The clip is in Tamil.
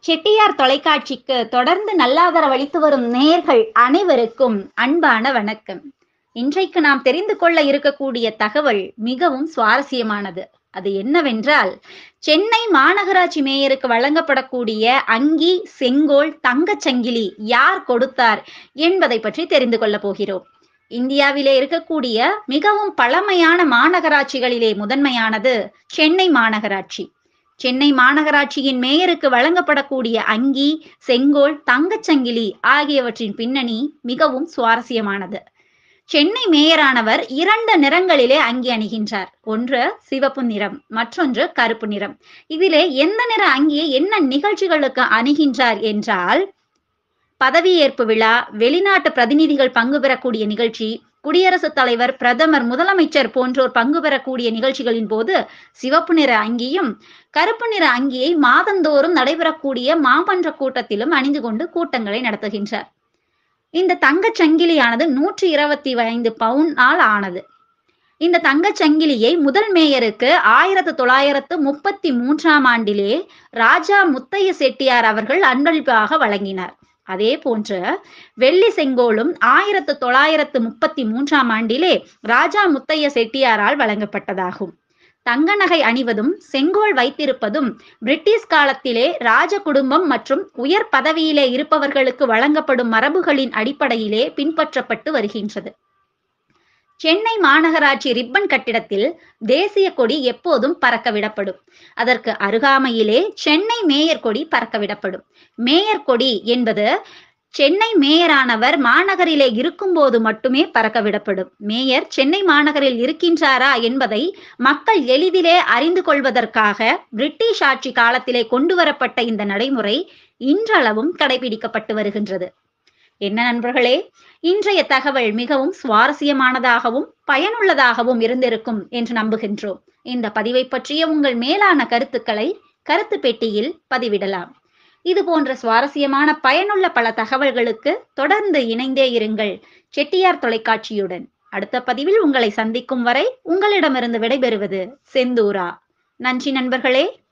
செட்டியார் தொலைக்காட்சிக்கு தொடர்ந்து நல்லாதரவளித்து வரும் நேர்கள் அனைவருக்கும் அன்பான வணக்கம் இன்றைக்கு நாம் தெரிந்து கொள்ள இருக்கக்கூடிய தகவல் மிகவும் சுவாரஸ்யமானது அது என்னவென்றால் சென்னை மாநகராட்சி மேயருக்கு வழங்கப்படக்கூடிய அங்கி செங்கோல் தங்கச்சங்கிலி யார் கொடுத்தார் என்பதை பற்றி தெரிந்து கொள்ள போகிறோம் இந்தியாவிலே இருக்கக்கூடிய மிகவும் பழமையான மாநகராட்சிகளிலே முதன்மையானது சென்னை மாநகராட்சி சென்னை மாநகராட்சியின் மேயருக்கு வழங்கப்படக்கூடிய அங்கி செங்கோல் தங்கச்சங்கிலி ஆகியவற்றின் பின்னணி மிகவும் சுவாரஸ்யமானது சென்னை மேயரானவர் இரண்டு நிறங்களிலே அங்கி அணிகின்றார் ஒன்று சிவப்பு நிறம் மற்றொன்று கருப்பு நிறம் இதிலே எந்த நிற அங்கியை என்ன நிகழ்ச்சிகளுக்கு அணிகின்றார் என்றால் பதவியேற்பு விழா வெளிநாட்டு பிரதிநிதிகள் பங்கு பெறக்கூடிய நிகழ்ச்சி குடியரசுத் தலைவர் பிரதமர் முதலமைச்சர் போன்றோர் பங்கு பெறக்கூடிய நிகழ்ச்சிகளின் போது சிவப்பு நிற அங்கியும் கருப்பு நிற அங்கியை மாதந்தோறும் நடைபெறக்கூடிய மாமன்ற கூட்டத்திலும் அணிந்து கொண்டு கூட்டங்களை நடத்துகின்றார் இந்த தங்கச் சங்கிலியானது நூற்றி இருபத்தி ஐந்து பவுனால் ஆனது இந்த தங்கச் சங்கிலியை முதல் மேயருக்கு ஆயிரத்து தொள்ளாயிரத்து முப்பத்தி மூன்றாம் ஆண்டிலே ராஜா முத்தைய செட்டியார் அவர்கள் அன்பளிப்பாக வழங்கினார் அதே போன்று வெள்ளி செங்கோலும் ஆயிரத்து தொள்ளாயிரத்து முப்பத்தி மூன்றாம் ஆண்டிலே ராஜா முத்தைய செட்டியாரால் வழங்கப்பட்டதாகும் தங்க நகை அணிவதும் செங்கோல் வைத்திருப்பதும் பிரிட்டிஷ் காலத்திலே ராஜ குடும்பம் மற்றும் உயர் பதவியிலே இருப்பவர்களுக்கு வழங்கப்படும் மரபுகளின் அடிப்படையிலே பின்பற்றப்பட்டு வருகின்றது சென்னை மாநகராட்சி ரிப்பன் கட்டிடத்தில் தேசிய கொடி எப்போதும் பறக்க விடப்படும் அதற்கு அருகாமையிலே சென்னை மேயர் கொடி பறக்க விடப்படும் மேயர் கொடி என்பது சென்னை மேயரானவர் மாநகரிலே இருக்கும்போது மட்டுமே பறக்க விடப்படும் மேயர் சென்னை மாநகரில் இருக்கின்றாரா என்பதை மக்கள் எளிதிலே அறிந்து கொள்வதற்காக பிரிட்டிஷ் ஆட்சி காலத்திலே கொண்டு வரப்பட்ட இந்த நடைமுறை இன்றளவும் கடைபிடிக்கப்பட்டு வருகின்றது என்ன நண்பர்களே இன்றைய தகவல் மிகவும் சுவாரஸ்யமானதாகவும் பயனுள்ளதாகவும் இருந்திருக்கும் என்று நம்புகின்றோம் இந்த பதிவை பற்றிய உங்கள் மேலான கருத்துக்களை கருத்து பெட்டியில் பதிவிடலாம் இது போன்ற சுவாரஸ்யமான பயனுள்ள பல தகவல்களுக்கு தொடர்ந்து இணைந்தே இருங்கள் செட்டியார் தொலைக்காட்சியுடன் அடுத்த பதிவில் உங்களை சந்திக்கும் வரை உங்களிடமிருந்து விடைபெறுவது செந்தூரா நன்றி நண்பர்களே